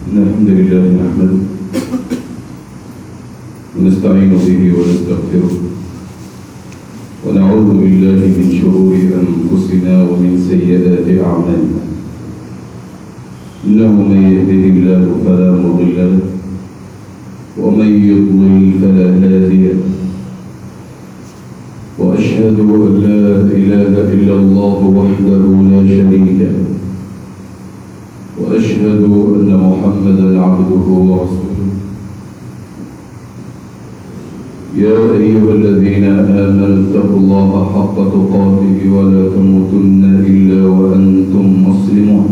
إن الحمد لله نحمده ونستعين به ونستغفره ونعوذ بالله من شرور أنفسنا ومن سيئات أعمالنا إنه من يهده الله فلا مضل له ومن يضلل فلا هادي له وأشهد أن لا إله إلا الله وحده لا شريك له وأشهد أن محمدا عبده ورسوله يا أيها الذين آمنوا اتقوا الله حق تقاته ولا تموتن إلا وأنتم مسلمون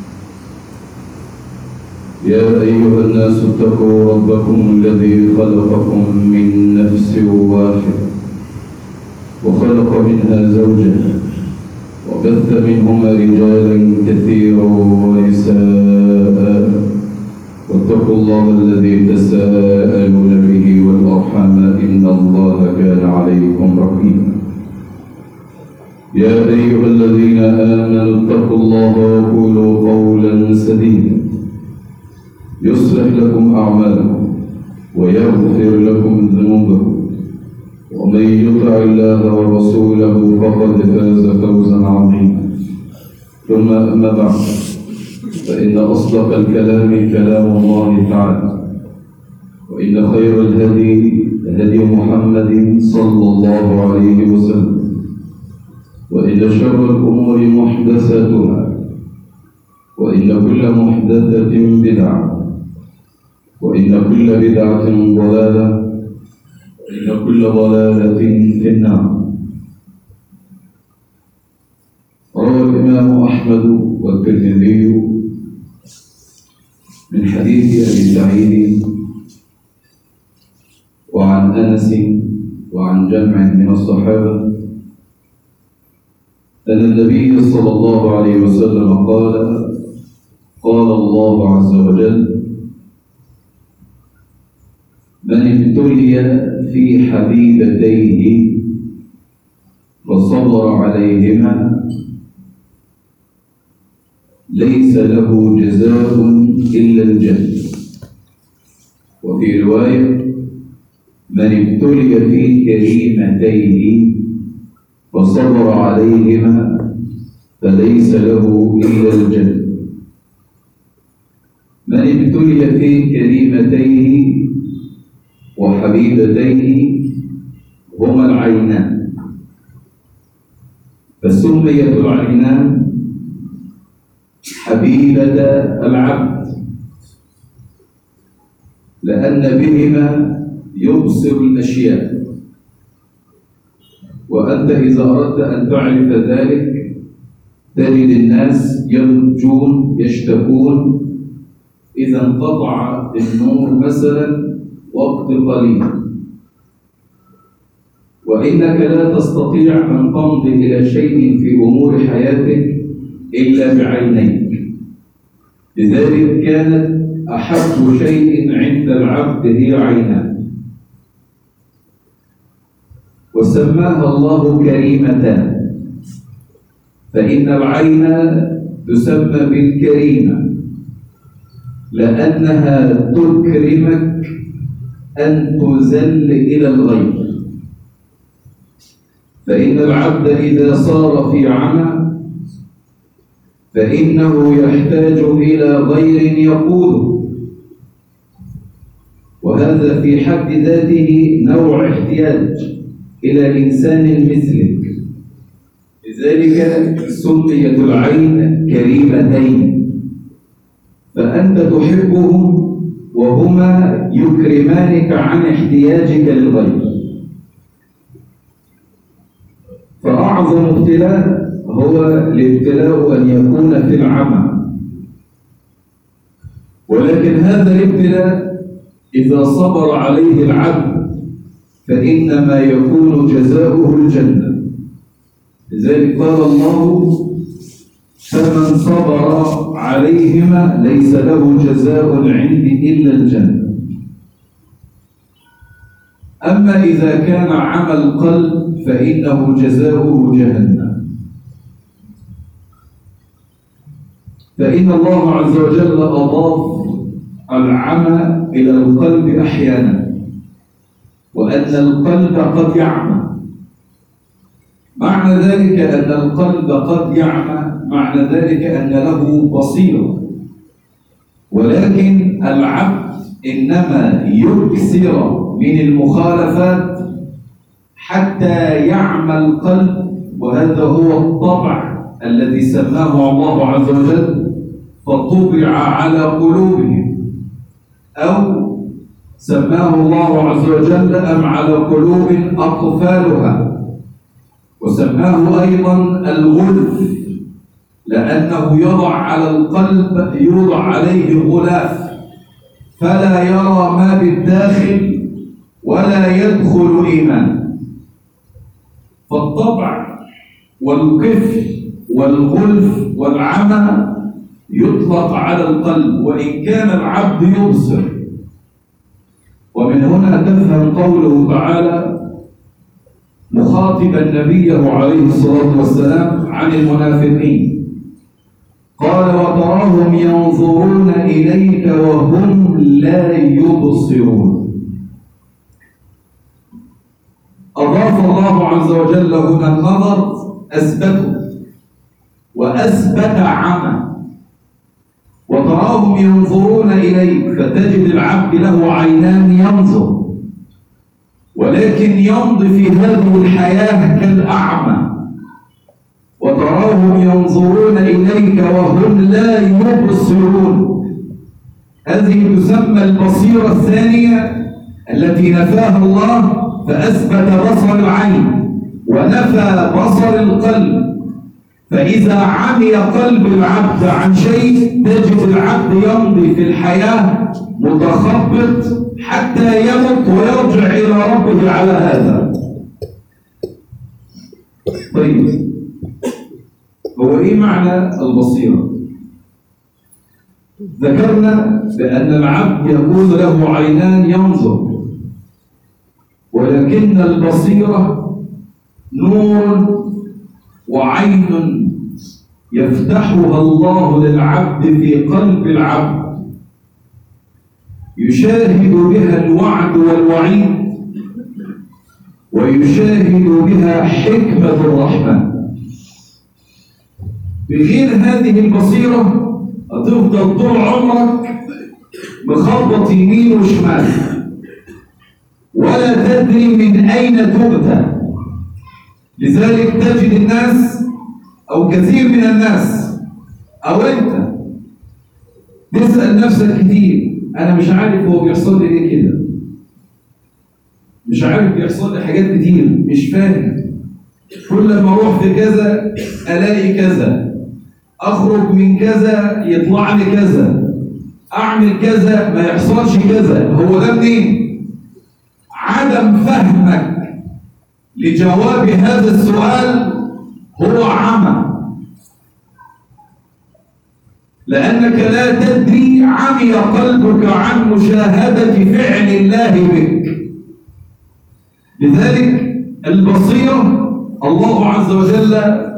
يا أيها الناس اتقوا ربكم الذي خلقكم من نفس واحدة وخلق منها زوجها وبث منهما رجالا كثيرا ونساء واتقوا الله الذي تساءلون به والارحام ان الله كان عليكم رقيبا يا ايها الذين امنوا اتقوا الله وقولوا قولا سديدا يصلح لكم اعمالكم ويغفر لكم ذنوبكم ومن يطع الله ورسوله فقد فاز فوزا عظيما ثم اما بعد فان اصدق الكلام كلام الله تعالى وان خير الهدي هدي محمد صلى الله عليه وسلم وان شر الامور محدثاتها وان كل محدثه بدعه وان كل بدعه ضلاله إن كل ضلالة في النار روى الإمام أحمد والترمذي من حديث أبي سعيد وعن أنس وعن جمع من الصحابة أن النبي صلى الله عليه وسلم قال قال الله عز وجل من ابتلي في حبيبتيه وصبر عليهما ليس له جزاء إلا الجنة وفي رواية من ابتلي في كريمتيه وصبر عليهما فليس له إلا الجنة من ابتلي في كريمتيه وحبيبتيه هما العينان فسميت العينان حبيبة العبد لأن بهما يبصر الأشياء وأنت إذا أردت أن تعرف ذلك تجد الناس يرجون يشتكون إذا انقطع النور مثلا وقت قليل وإنك لا تستطيع أن تمضي إلى شيء في أمور حياتك إلا بعينيك لذلك كانت أحب شيء عند العبد هي عيناه وسماها الله كريمتان فإن العين تسمى بالكريمة لأنها تكرمك أن تزل إلى الغير فإن العبد إذا صار في عمى فإنه يحتاج إلى غير يقوده وهذا في حد ذاته نوع احتياج إلى إنسان مثلك لذلك سميت العين كريمتين فأنت تحبهم وهما يكرمانك عن احتياجك للغير فأعظم ابتلاء هو الابتلاء أن يكون في العمى ولكن هذا الابتلاء إذا صبر عليه العبد فإنما يكون جزاؤه الجنة لذلك قال الله فمن صبر عليهما ليس له جزاء عندي إلا الجنة أما إذا كان عمى القلب فإنه جزاؤه جهنم فإن الله عز وجل أضاف العمى إلى القلب أحيانا وأن القلب قد يعمى معنى ذلك أن القلب قد يعمى معنى ذلك أن له بصيرة ولكن العبد إنما يكثر من المخالفات حتى يعمى القلب وهذا هو الطبع الذي سماه الله عز وجل فطبع على قلوبهم أو سماه الله عز وجل أم على قلوب أقفالها وسماه أيضا الغلف لأنه يضع على القلب يوضع عليه غلاف فلا يرى ما بالداخل ولا يدخل إيمان فالطبع والقفل والغلف والعمى يطلق على القلب وإن كان العبد يبصر ومن هنا تفهم قوله تعالى مخاطبا نبيه عليه الصلاة والسلام عن المنافقين قال وتراهم ينظرون إليك وهم لا يبصرون أضاف الله عز وجل هنا النظر أثبته وأثبت عمى وتراهم ينظرون إليك فتجد العبد له عينان ينظر ولكن يمضي في هذه الحياة كالأعمى وتراهم ينظرون إليك وهم لا يبصرون هذه تسمى البصيرة الثانية التي نفاها الله فأثبت بصر العين ونفى بصر القلب فإذا عمي قلب العبد عن شيء تجد العبد يمضي في الحياة متخبط حتى يمت ويرجع إلى ربه على هذا طيب هو إيه معنى البصيرة؟ ذكرنا بأن العبد يكون له عينان ينظر ولكن البصيرة نور وعين يفتحها الله للعبد في قلب العبد يشاهد بها الوعد والوعيد ويشاهد بها حكمة الرحمن بغير هذه البصيرة هتفضل طول عمرك مخبط يمين وشمال ولا تدري من أين تؤتى لذلك تجد الناس أو كثير من الناس أو أنت تسأل نفسك كتير أنا مش عارف هو بيحصل لي ليه كده مش عارف بيحصل لي حاجات كتير مش فاهم كل ما أروح في كذا ألاقي كذا أخرج من كذا يطلع لي كذا أعمل كذا ما يحصلش كذا هو ده منين؟ عدم فهمك لجواب هذا السؤال هو عمى لأنك لا تدري عمي قلبك عن مشاهدة فعل الله بك لذلك البصيرة الله عز وجل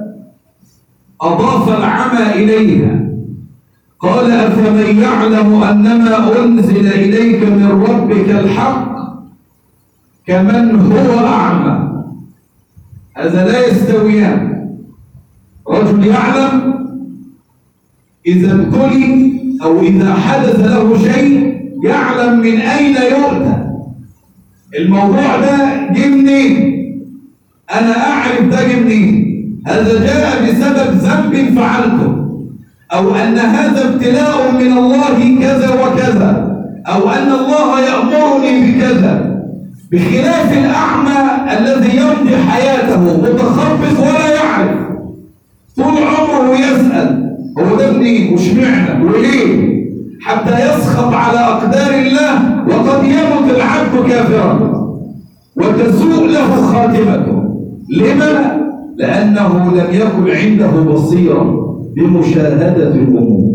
أضاف العمى إليها قال أفمن يعلم أنما أنزل إليك من ربك الحق كمن هو أعمى هذا لا يستويان رجل يعلم إذا ابتلي أو إذا حدث له شيء يعلم من أين يؤتى الموضوع ده جه منين أنا أعرف ده جه منين هذا جاء بسبب ذنب فعلته أو أن هذا ابتلاء من الله كذا وكذا أو أن الله يأمرني بكذا بخلاف الأعمى الذي يمضي حياته متخبط ولا يعرف طول عمره يسأل هو ده منين واشمعنى وليه حتى يسخط على أقدار الله وقد يموت العبد كافرا وتسوء له خاتمته لما؟ لأنه لم يكن عنده بصيرة بمشاهدة الأمور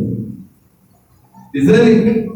لذلك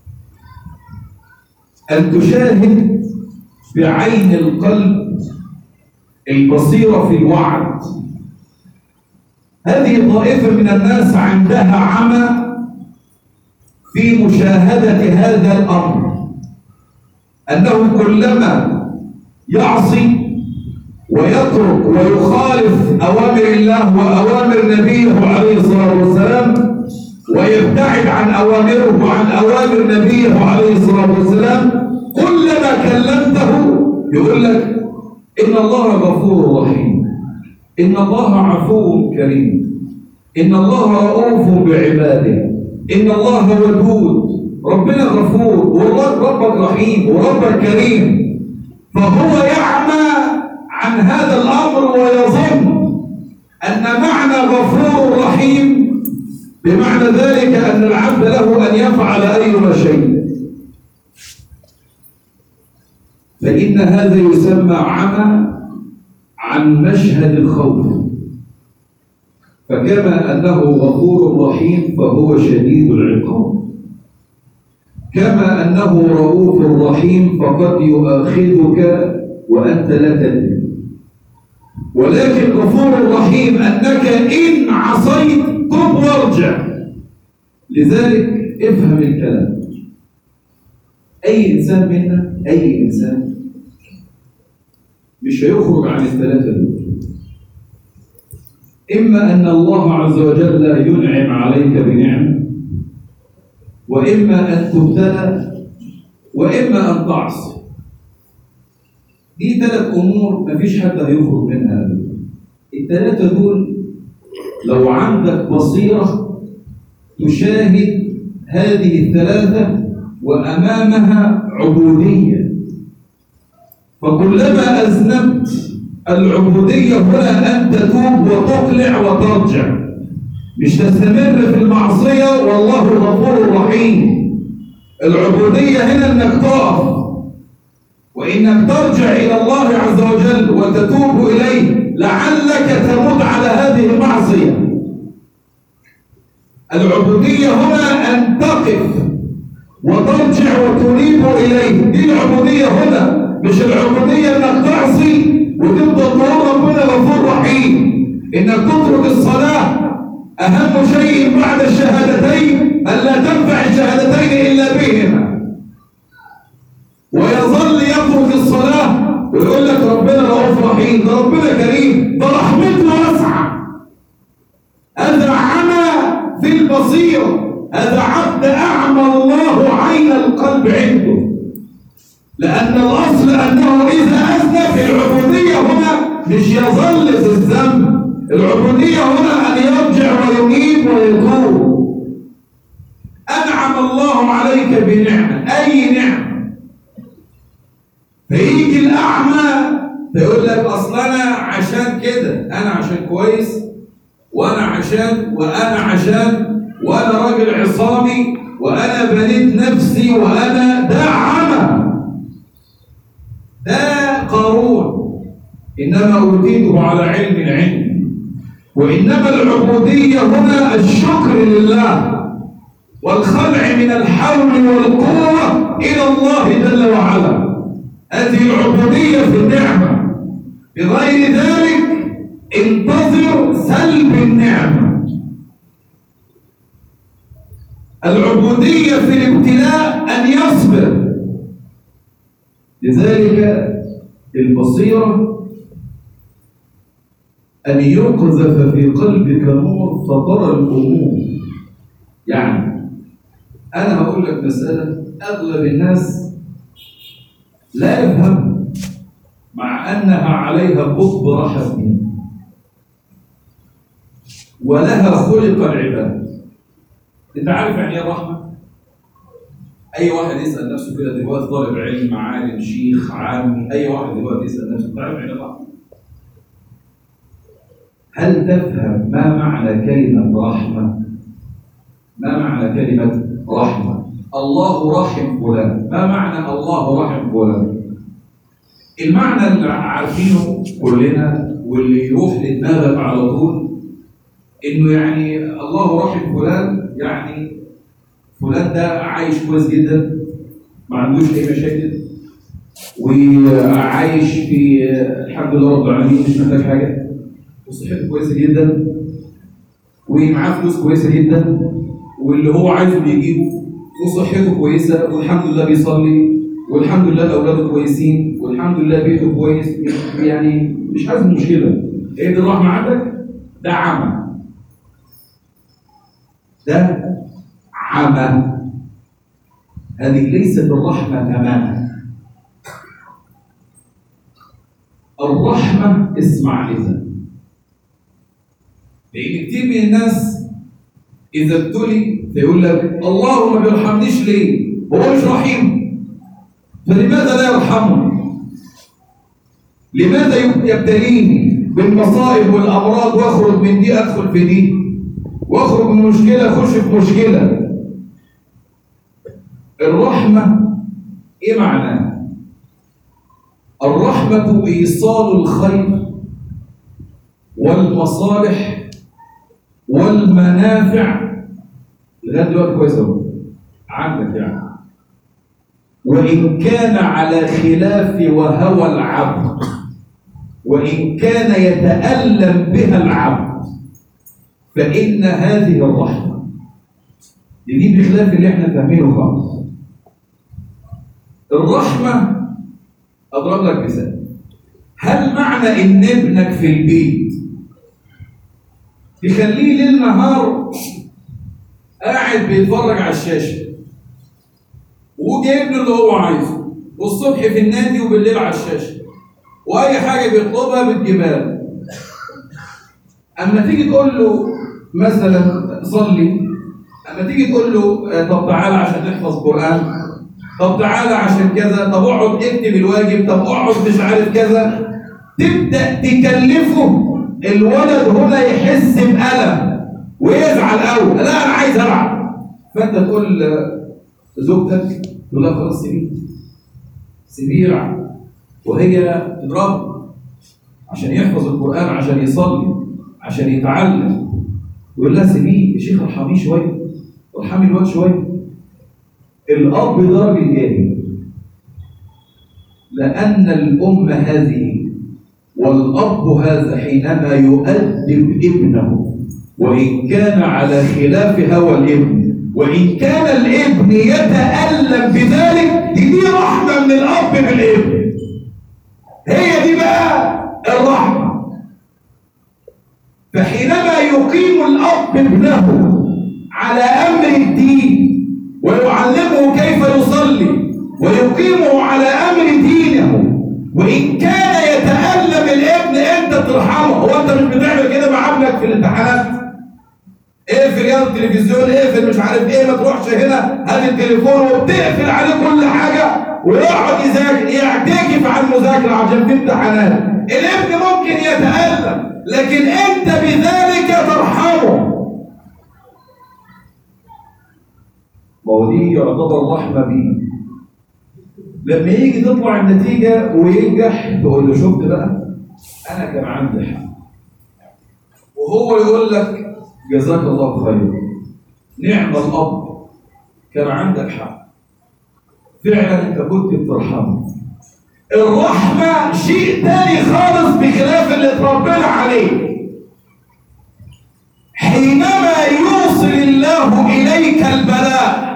أن تشاهد بعين القلب البصيرة في الوعد هذه طائفة من الناس عندها عمى في مشاهدة هذا الأمر أنه كلما يعصي ويترك ويخالف أوامر الله وأوامر نبيه عليه الصلاة والسلام ويبتعد عن أوامره وعن أوامر نبيه عليه الصلاة والسلام كلما كلمته يقول لك إن الله غفور رحيم إن الله عفو كريم إن الله رؤوف بعباده إن الله ودود ربنا غفور وربك رحيم وربك كريم فهو يعمى عن هذا الأمر ويظن أن معنى غفور رحيم بمعنى ذلك أن العبد له أن يفعل أي شيء فإن هذا يسمى عمى عن مشهد الخوف فكما أنه غفور رحيم فهو شديد العقاب كما أنه رؤوف رحيم فقد يؤاخذك وأنت لا تدري ولكن غفور رحيم أنك إن عصيت تب وارجع لذلك افهم الكلام أي إنسان منا أي إنسان مش هيخرج عن الثلاثة دول إما أن الله عز وجل ينعم عليك بنعمة وإما أن تبتلى وإما أن تعصي دي ثلاث أمور مفيش حد هيخرج منها أبدا الثلاثة دول لو عندك بصيرة تشاهد هذه الثلاثة وأمامها عبودية فكلما أذنبت العبودية هنا أن تتوب وتقلع وترجع مش تستمر في المعصية والله غفور رحيم العبودية هنا أنك تقف وإنك ترجع إلى الله عز وجل وتتوب إليه لعلك تموت على هذه المعصية العبودية هنا أن تقف وترجع وتنيب إليه دي العبودية هنا مش العبودية انك تعصي وتفضل تقول ربنا غفور رحيم انك تترك الصلاة اهم شيء بعد الشهادتين الا تنفع الشهادتين الا بهما ويظل يترك الصلاة ويقول لك ربنا رؤوف رحيم ده ربنا كريم ده رحمته واسعة هذا عمى في البصيرة هذا عبد أعمى الله عين القلب عنده لأن الأصل أنه إذا أذنب العبودية هنا مش يظل في الذنب العبودية هنا أن يرجع وينيب ويتوب أنعم الله عليك بنعمة أي نعمة فيجي الأعمى فيقول لك أصل أنا عشان كده أنا عشان كويس وأنا عشان وأنا عشان وأنا راجل عصامي وأنا بنيت نفسي وأنا ده عمى ده قارون إنما أوتيته على علم عندي وإنما العبودية هنا الشكر لله والخلع من الحول والقوة إلى الله جل وعلا هذه العبودية في النعمة بغير ذلك انتظر سلب النعمة العبودية في الابتلاء أن يصبر لذلك البصيرة أن يقذف في قلبك نور فترى الأمور يعني أنا هقول لك مسألة أغلب الناس لا يفهم مع أنها عليها قطب رحم ولها خلق العباد أنت عارف يعني إيه الرحمة؟ أي واحد يسأل نفسه كده دلوقتي طالب علم عالم شيخ عامي أي واحد دلوقتي يسأل نفسه تعرف يعني إيه الرحمة؟ هل تفهم ما معنى كلمة رحمة؟ ما معنى كلمة رحمة؟ الله رحم فلان، ما معنى الله رحم فلان؟ المعنى اللي عارفينه كلنا واللي يروح لدماغك على طول انه يعني الله رحم فلان يعني فلان ده عايش كويس جدا ما عندوش اي مشاكل وعايش في الحمد لله رب العالمين مش محتاج حاجه وصحته كويسه جدا ومعاه فلوس كويسه جدا واللي هو عايزه بيجيبه وصحته كويسه والحمد لله بيصلي والحمد لله اولاده كويسين والحمد لله بيته كويس يعني مش حاسس بمشكله ايه دي الرحمه عندك؟ ده عمى ده عمى هذه ليست الرحمه امانه الرحمه اسمع اذا لان كتير من الناس اذا ابتلي فيقول لك الله ما بيرحمنيش ليه؟ هو مش رحيم فلماذا لا يرحمني؟ لماذا يبتليني بالمصائب والامراض واخرج من دي ادخل في دي واخرج من مشكله اخش في مشكله الرحمه ايه معناها؟ الرحمه ايصال الخير والمصالح والمنافع لغايه دلوقتي كويس اهو عندك يعني وإن كان على خلاف وهوى العبد وإن كان يتألم بها العبد فإن هذه الرحمة دي بخلاف اللي احنا فاهمينه خالص الرحمة أضرب لك مثال هل معنى إن ابنك في البيت تخليه ليل نهار قاعد بيتفرج على الشاشة وجايب له اللي هو عايزه والصبح في النادي وبالليل على الشاشه واي حاجه بيطلبها بتجيبها له اما تيجي تقول له مثلا صلي اما تيجي تقول له آه، طب تعالى عشان نحفظ قران طب تعالى عشان كذا طب اقعد اكتب الواجب طب اقعد مش عارف كذا تبدا تكلفه الولد هنا يحس بألم ويزعل قوي لا انا عايز العب فانت تقول آه، زوجتك تقول لها خلاص سيبيه سيبيه يلعب وهي تضربه عشان يحفظ القرآن عشان يصلي عشان يتعلم يقول لها سيبيه يا شيخ ارحميه شوية ارحمي الواد شوية الأب ده راجل جاهل لأن الأم هذه والأب هذا حينما يؤدب ابنه وإن كان على خلاف هوى الابن وإن كان الابن يتألم بذلك دي, دي رحمة من الأب بالابن هي دي بقى الرحمة فحينما يقيم الأب ابنه على أمر الدين ويعلمه كيف يصلي ويقيمه على أمر دينه وإن كان يتألم الابن أنت ترحمه هو أنت مش بتعمل كده مع ابنك في الامتحانات اقفل يا التلفزيون اقفل مش عارف ايه ما تروحش هنا هات التليفون وبتقفل عليه كل حاجه ويقعد يذاكر يعتكف على المذاكره عشان في امتحانات الابن ممكن يتألم لكن انت بذلك ترحمه ما هو دي يعتبر رحمه بيه لما يجي تطلع النتيجه وينجح تقول له شفت بقى انا كان عندي حق وهو يقول لك جزاك الله خيرا نعم الاب كان عندك حق فعلا انت كنت بترحمه الرحمه شيء تاني خالص بخلاف اللي اتربينا عليه حينما يوصل الله اليك البلاء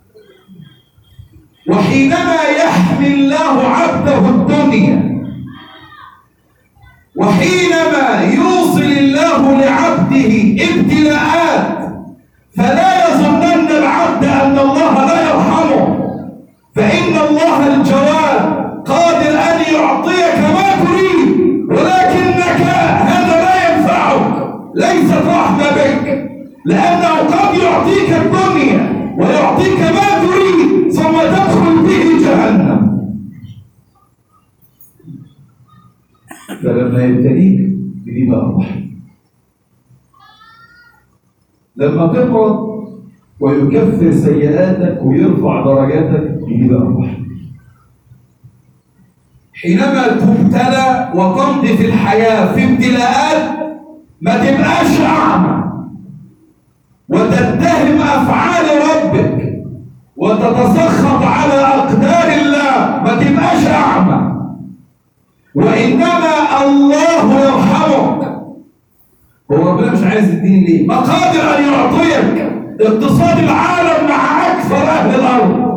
وحينما يحمي الله عبده الدنيا وحينما يوصل الله لعبده ابتلاءات فلا يظنن العبد ان الله لا يرحمه فان الله الجواد قادر ان يعطيك ما تريد ولكنك هذا لا ينفعك ليست رحمه بك لانه قد يعطيك الدنيا ويعطيك ما تريد ثم تدخل به جهنم فلما يبتليك دي بقى الرحمة لما تقعد ويكفر سيئاتك ويرفع درجاتك دي بقى الرحمة حينما تبتلى وتمضي في الحياة في ابتلاءات ما تبقاش أعمى وتتهم أفعال ربك وتتسخط على أقدار الله ما تبقاش أعمى وإنما الله يرحمك هو ربنا مش عايز يديني ليه؟ ما قادر أن يعطيك اقتصاد العالم مع عكس أكثر أهل الأرض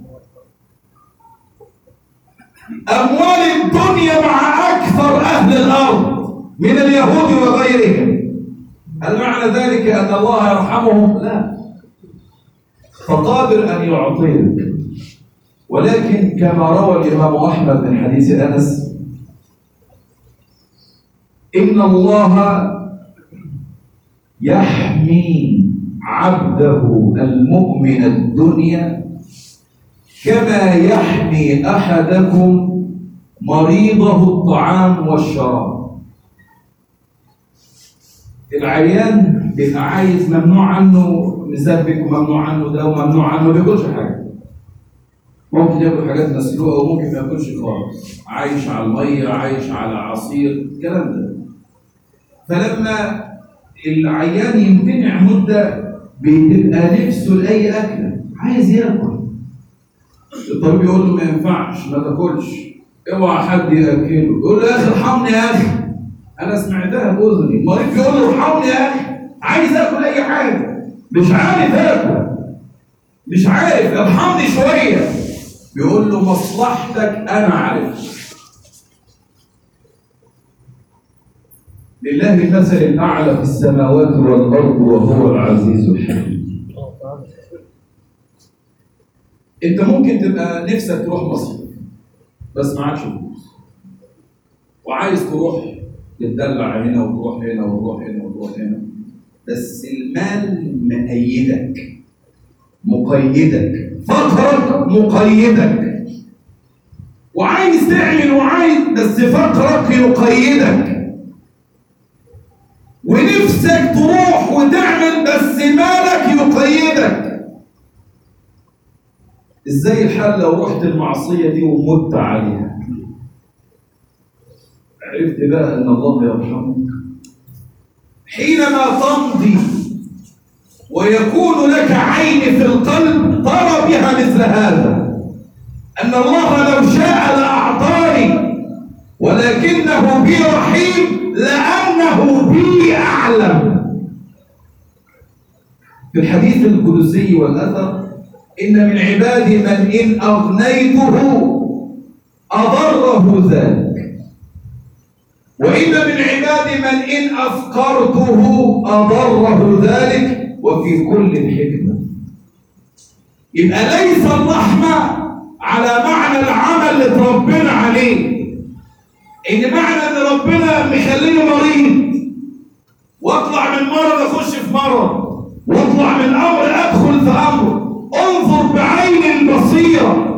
أموال الدنيا مع أكثر أهل الأرض من اليهود وغيرهم هل معنى ذلك أن الله يرحمهم؟ لا فقادر أن يعطيك ولكن كما روى الإمام أحمد من حديث أنس إن الله يحمي عبده المؤمن الدنيا كما يحمي أحدكم مريضه الطعام والشراب العيان بيبقى عايز ممنوع عنه مسبك وممنوع عنه ده وممنوع عنه ما بياكلش حاجه ممكن ياكل حاجات مسلوقه وممكن ما ياكلش خالص عايش على الميه عايش على عصير الكلام ده فلما العيان يمتنع مده بتبقى نفسه لاي اكله عايز ياكل الطبيب يقول له ما ينفعش ما تاكلش اوعى حد ياكله يقول له يا اخي ارحمني يا اخي انا سمعتها باذني المريض بيقول له ارحمني يا اخي عايز اكل اي حاجه مش عارف اكل مش عارف ارحمني شويه بيقول له مصلحتك انا عارف لله المثل الاعلى في السماوات والارض وهو العزيز الحكيم انت ممكن تبقى نفسك تروح مصر بس معكش فلوس وعايز تروح تتدلع هنا وتروح هنا وتروح هنا وتروح هنا بس المال مقيدك مقيدك فقرك مقيدك وعايز تعمل وعايز بس فقرك يقيدك ونفسك تروح وتعمل بس مالك يقيدك ازاي الحال لو رحت المعصية دي ومت عليها عرفت بقى ان الله يرحمك حينما تمضي ويكون لك عين في القلب ترى بها مثل هذا ان الله لو شاء لاعطاني ولكنه بي رحيم لانه بي اعلم في الحديث القدسي والاثر ان من عبادي من ان اغنيته اضره ذلك وإن من عبادي من إن أفقرته أضره ذلك وفي كل الحكمة يبقى ليس الرحمة على معنى العمل اللي تربنا عليه إن معنى إن ربنا مخليني مريض وأطلع من مرض أخش في مرض وأطلع من أمر أدخل في أمر انظر بعين البصيرة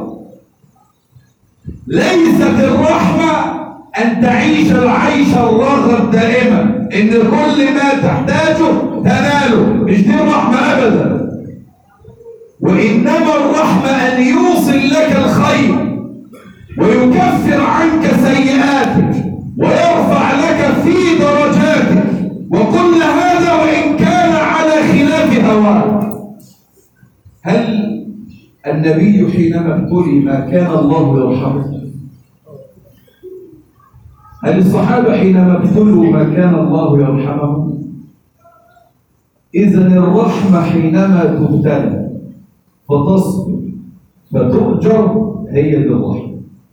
ليست الرحمة أن تعيش العيش الرغد دائما إن كل ما تحتاجه تناله مش دي الرحمة أبدا وإنما الرحمة أن يوصل لك الخير ويكفر عنك سيئاتك ويرفع لك في درجاتك وكل هذا وإن كان على خلاف هواك هل النبي حينما ابتلي ما كان الله يرحمه هل الصحابة حينما ابتلوا ما كان الله يرحمهم؟ إذا الرحمة حينما تبتلى فتصبر فتؤجر هي دي الرحمة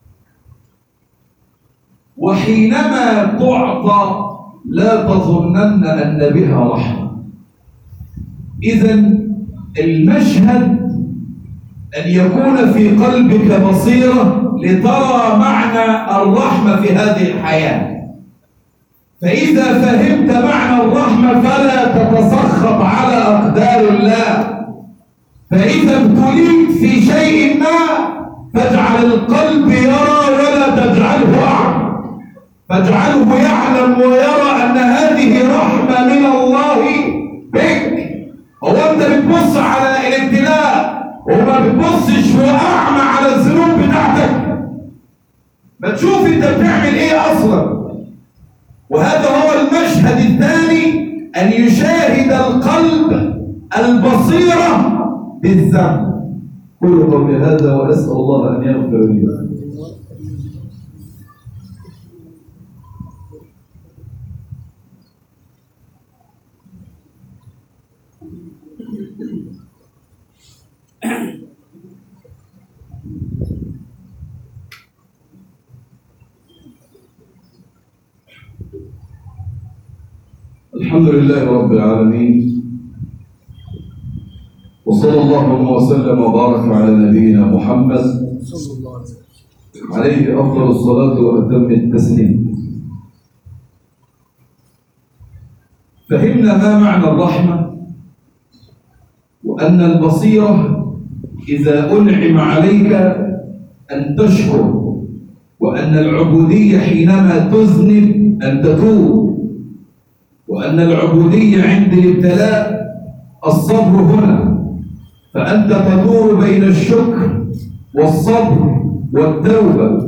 وحينما تعطى لا تظنن أن بها رحمة إذا المشهد أن يكون في قلبك بصيرة لترى معنى الرحمة في هذه الحياة فإذا فهمت معنى الرحمة فلا تتسخط على أقدار الله فإذا ابتليت في شيء ما فاجعل القلب يرى ولا تجعله أعمى فاجعله يعلم ويرى أن هذه رحمة من الله بك هو أنت بتبص على الابتلاء وما بتبصش وأعمى على الذنوب بتاعتك ما تشوف انت بتعمل ايه اصلا وهذا هو المشهد الثاني ان يشاهد القلب البصيرة بالذنب كل قول هذا واسال الله ان يغفر لي Thank you. الحمد لله رب العالمين وصلى الله وسلم وبارك على نبينا محمد صلى الله عليه وسلم عليه أفضل الصلاة وأتم التسليم فهمنا ما معنى الرحمة وأن البصيرة إذا أنعم عليك أن تشكر وأن العبودية حينما تذنب أن تتوب وأن العبودية عند الابتلاء الصبر هنا فأنت تدور بين الشكر والصبر والتوبة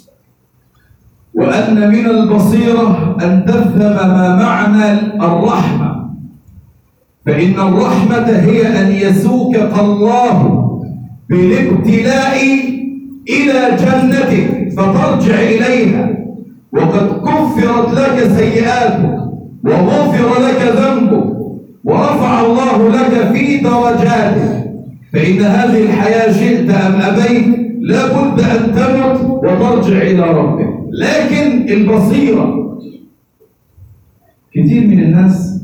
وأن من البصيرة أن تفهم ما معنى الرحمة فإن الرحمة هي أن يسوقك الله بالابتلاء إلى جنتك فترجع إليها وقد كفرت لك سيئاتك وغفر لك ذنبك ورفع الله لك في درجاتك فإن هذه الحياة شئت أم أبيت لابد أن تمت وترجع إلى ربك لكن البصيرة كثير من الناس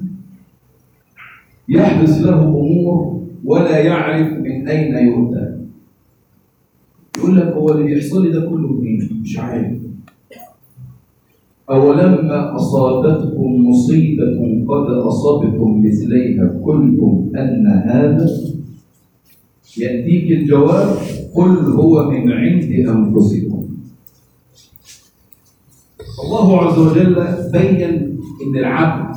يحدث له أمور ولا يعرف من أين يؤتى يقول لك هو اللي بيحصل لي ده كله منين مش عارف أولما أصابتكم مصيبة قد أصبتم مثليها قلتم أن هذا يأتيك الجواب قل هو من عند أنفسكم الله عز وجل بين أن العبد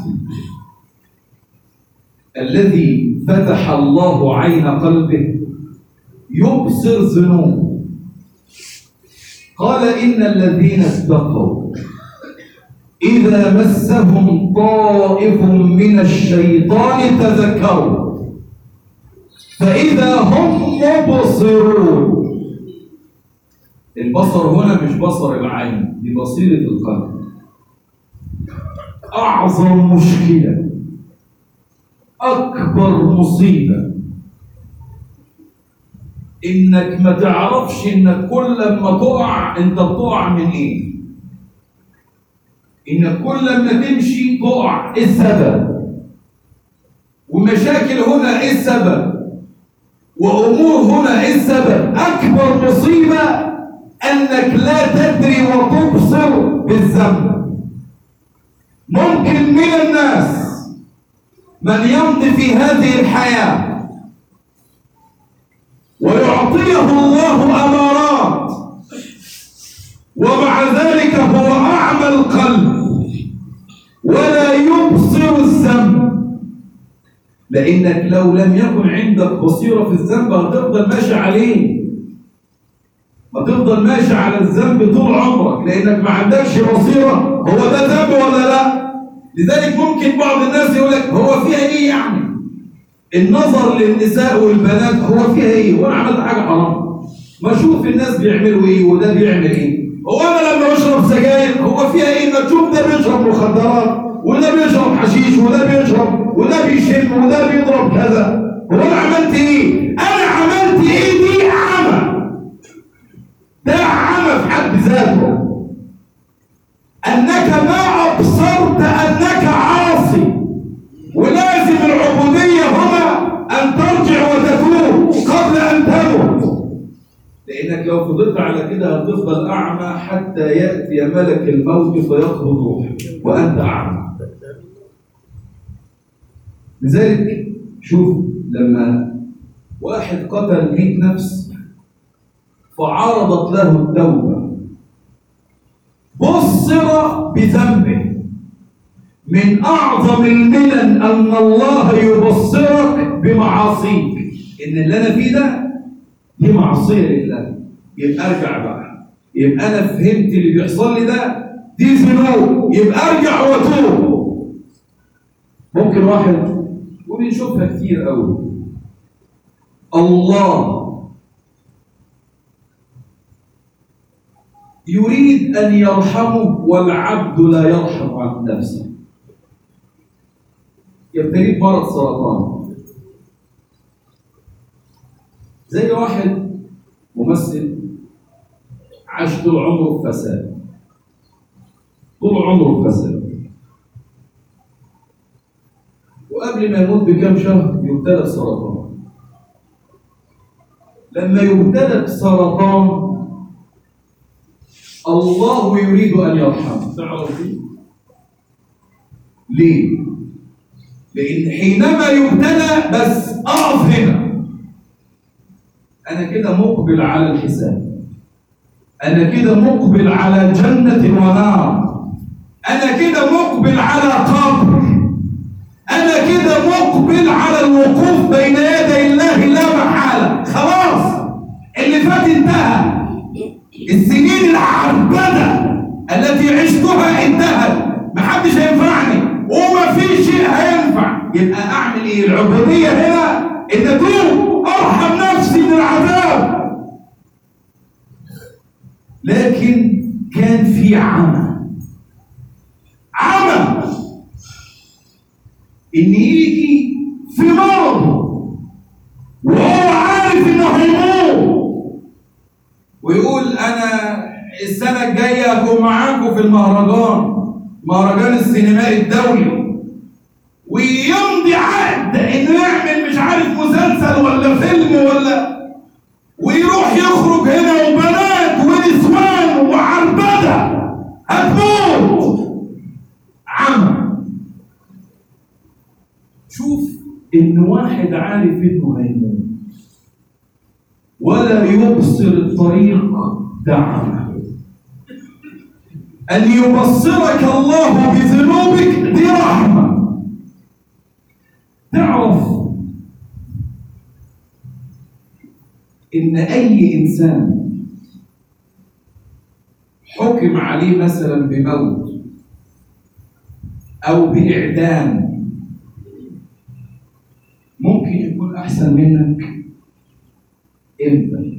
الذي فتح الله عين قلبه يبصر ذنوب قال إن الذين اتقوا إذا مسهم طائف من الشيطان تذكروا فإذا هم مبصرون البصر هنا مش بصر العين دي بصيرة القلب أعظم مشكلة أكبر مصيبة إنك ما تعرفش إنك كل ما تقع أنت بتقع من إيه إنك كل ما تمشي تقع إيه السبب ومشاكل هنا إيه السبب وأمور هنا إيه السبب أكبر مصيبة أنك لا تدري وتبصر بالذنب ممكن من الناس من يمضي في هذه الحياة ويعطيه الله أمارات ومع ذلك هو أعمى القلب ولا يبصر الذنب لأنك لو لم يكن عندك بصيرة في الذنب هتفضل ماشي عليه هتفضل ماشي على الذنب طول عمرك لأنك ما عندكش بصيرة هو ده ذنب ولا لا لذلك ممكن بعض الناس يقول لك هو فيها ايه يعني النظر للنساء والبنات هو فيها ايه وانا عملت حاجه حرام ما اشوف الناس بيعملوا ايه وده بيعمل ايه هو انا لما بشرب سجاير هو فيها ايه ما تشوف ده بيشرب مخدرات وده بيشرب حشيش وده بيشرب وده بيشم وده بيضرب كذا هو انا عملت ايه انا عملت ايه دي عمى ده عمى في حد ذاته انك ما ابصرت انك عاصي ولازم العبوديه هنا ان ترجع وتتوب قبل ان تموت لانك لو فضلت على كده هتفضل اعمى حتى ياتي ملك الموت فيقبض روحك وانت اعمى لذلك شوف لما واحد قتل 100 نفس فعرضت له التوبه بصر بذنبه من أعظم المنن أن الله يبصرك بمعاصيك إن اللي أنا فيه ده دي معصية لله يبقى أرجع بقى يبقى أنا فهمت اللي بيحصل لي ده دي ذنوب يبقى أرجع وأتوب ممكن واحد ونشوفها كتير قوي الله يريد أن يرحمه والعبد لا يرحم عن نفسه يبتليه بمرض سرطان زي واحد ممثل عاش طول عمره في فساد طول عمره في فساد وقبل ما يموت بكام شهر يبتلى بسرطان لما يبتلى بسرطان الله يريد ان يرحمه تعرف ليه؟ ليه؟ لان حينما يبتلى بس اقف هنا انا كده مقبل على الحساب انا كده مقبل على جنه ونار انا كده مقبل على قبر انا كده مقبل على الوقوف بين يدي الله لا محاله خلاص اللي فات انتهى السنين العربده التي عشتها انتهت محدش هينفعني وما في شيء هينفع يبقى اعمل ايه العبوديه هنا ان اتوب ارحم نفسي من العذاب لكن كان في عمى عمى ان يجي في مرضه وهو عارف انه هيموت ويقول انا السنه الجايه هكون معاكم في المهرجان مهرجان السينمائي الدولي ويمضي عقد انه يعمل مش عارف مسلسل ولا فيلم ولا ويروح يخرج هنا وبنات ونسوان وعربده هتموت عمى شوف ان واحد عارف انه هيموت ولا يبصر الطريق دعمه ان يبصرك الله بذنوبك دي رحمه تعرف ان اي انسان حكم عليه مثلا بموت او باعدام ممكن يكون احسن منك امتى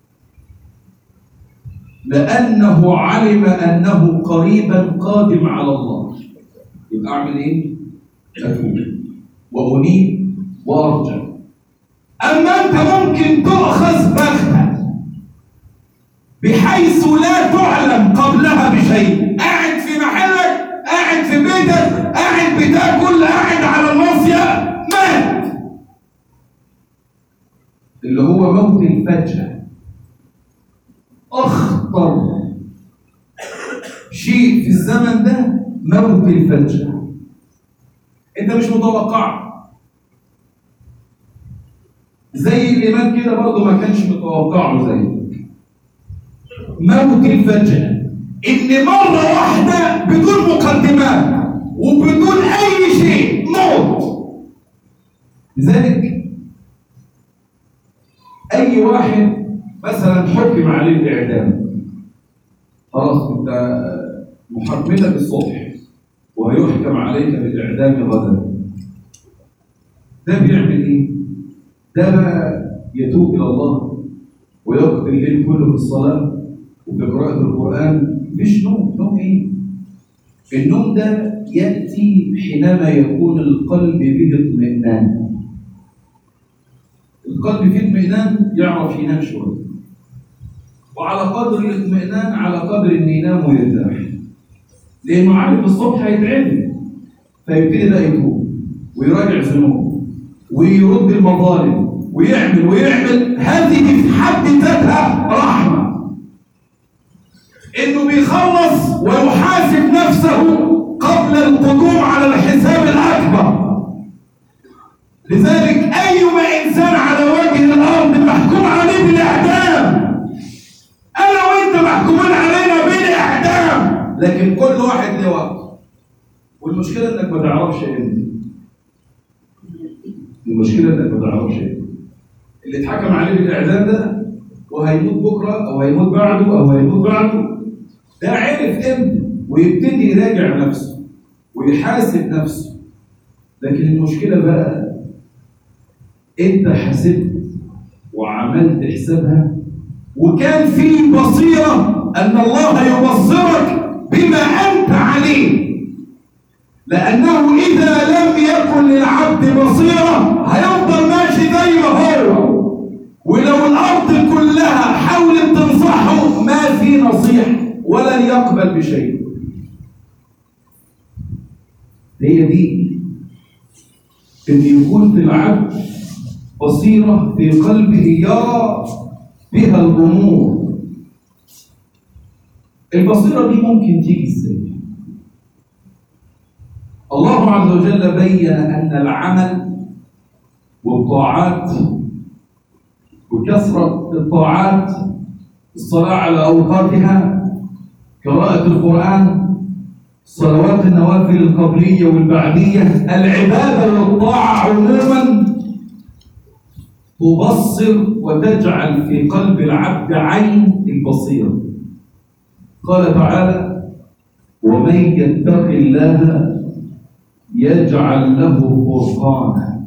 لانه علم انه قريبا قادم على الله يبقى اعمل ايه اتوب وانيب وارجع اما انت ممكن تؤخذ بغته بحيث لا تعلم قبلها بشيء قاعد في محلك قاعد في بيتك قاعد بتاكل قاعد على المصيا مات اللي هو موت الفجأة أخطر شيء في الزمن ده موت الفجأة أنت مش متوقع زي اللي مات كده برضه ما كانش متوقعه زيك موت الفجأة إن مرة واحدة بدون مقدمات وبدون أي شيء موت لذلك أي واحد مثلا حكم عليه الإعدام خلاص أنت محاكمتك الصبح وهيحكم عليك بالإعدام غدا ده بيعمل إيه؟ ده بقى يتوب إلى الله ويقضي الليل كله في الصلاة وفي قراءة القرآن مش نوم نوم إيه؟ النوم ده يأتي حينما يكون القلب به اطمئنان القلب فيه اطمئنان يعرف ينام شويه وعلى قدر الاطمئنان على قدر ان ينام ويرتاح لانه عارف الصبح هيتعبد فيبتدي ده يتوب ويراجع ذنوبه ويرد المظالم ويعمل ويعمل هذه في حد ذاتها رحمه انه بيخلص ويحاسب نفسه قبل القدوم على الحساب الاكبر لذلك أيما إنسان على وجه الأرض محكوم عليه بالإعدام أنا وأنت محكومين علينا بالإعدام لكن كل واحد له وقت والمشكلة إنك ما تعرفش إمتى المشكلة إنك ما تعرفش إمتى اللي اتحكم عليه بالإعدام ده وهيموت بكرة أو هيموت بعده أو هيموت بعده ده عرف إمتى ويبتدي يراجع نفسه ويحاسب نفسه لكن المشكلة بقى انت حسبت وعملت حسابها وكان في بصيرة ان الله يبصرك بما انت عليه لانه اذا لم يكن للعبد بصيرة هيفضل ماشي زي ما هو ولو الارض كلها حاولت تنصحه ما في نصيحة ولن يقبل بشيء هي دي ان يكون في العبد بصيره في قلبه يرى بها الامور البصيره دي ممكن تيجي ازاي الله عز وجل بين ان العمل والطاعات وكثره الطاعات الصلاه على اوقاتها قراءه القران صلوات النوافل القبليه والبعديه العباده والطاعه عموما تبصر وتجعل في قلب العبد عين البصيره قال تعالى ومن يتق الله يجعل له فرقانا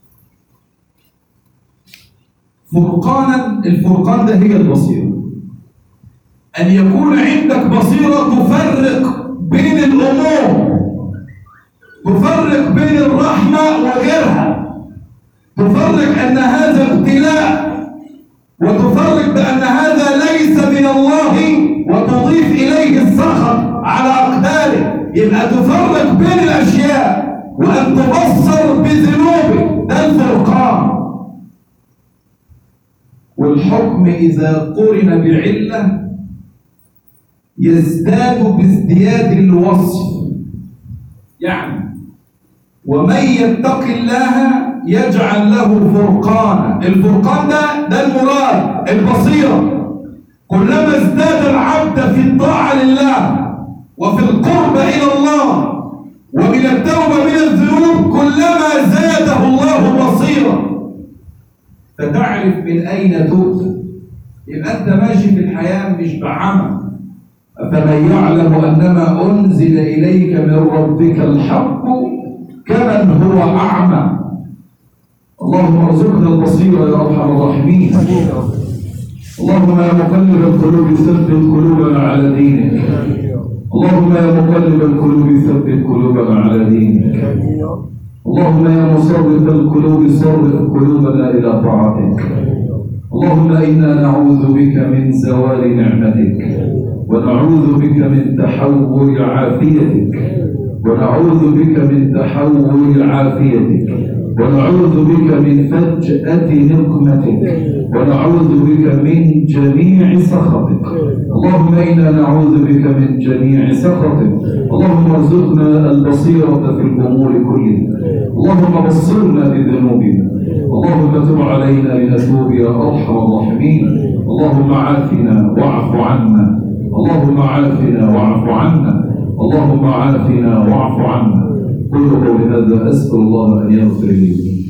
فرقانا الفرقان ده هي البصيره ان يكون عندك بصيره تفرق بين الامور تفرق بين الرحمه وغيرها تفرق ان هذا ابتلاء وتفرق بان هذا ليس من الله وتضيف اليه السخط على اقداره يبقى تفرق بين الاشياء وان تبصر بذنوبك ده الفرقان والحكم اذا قرن بعله يزداد بازدياد الوصف يعني ومن يتق الله يجعل له فرقانا الفرقان ده ده المراد البصيره كلما ازداد العبد في الطاعه لله وفي القرب الى الله ومن التوبه من الذنوب كلما زاده الله بصيرا فتعرف من اين تؤتى يبقى انت ماشي في الحياه مش بعمى أفمن يعلم أنما أنزل إليك من ربك الحق كمن هو أعمى اللهم ارزقنا البصيرة يا أرحم الراحمين اللهم يا مقلب القلوب ثبت قلوبنا على دينك اللهم يا مقلب القلوب ثبت قلوبنا على دينك اللهم يا مصرف القلوب صرف قلوبنا إلى طاعتك اللهم إنا نعوذ بك من زوال نعمتك ونعوذ بك من تحول عافيتك ونعوذ بك من تحول عافيتك ونعوذ بك من فجأة نقمتك ونعوذ بك من جميع سخطك اللهم إنا نعوذ بك من جميع سخطك اللهم ارزقنا البصيرة في الأمور كلها اللهم بصرنا بذنوبنا اللهم تب علينا لنتوب يا أرحم الراحمين اللهم عافنا واعف عنا اللهم عافنا واعف عنا اللهم عافنا واعف عنا كل قول هذا أسأل الله أن يغفر لي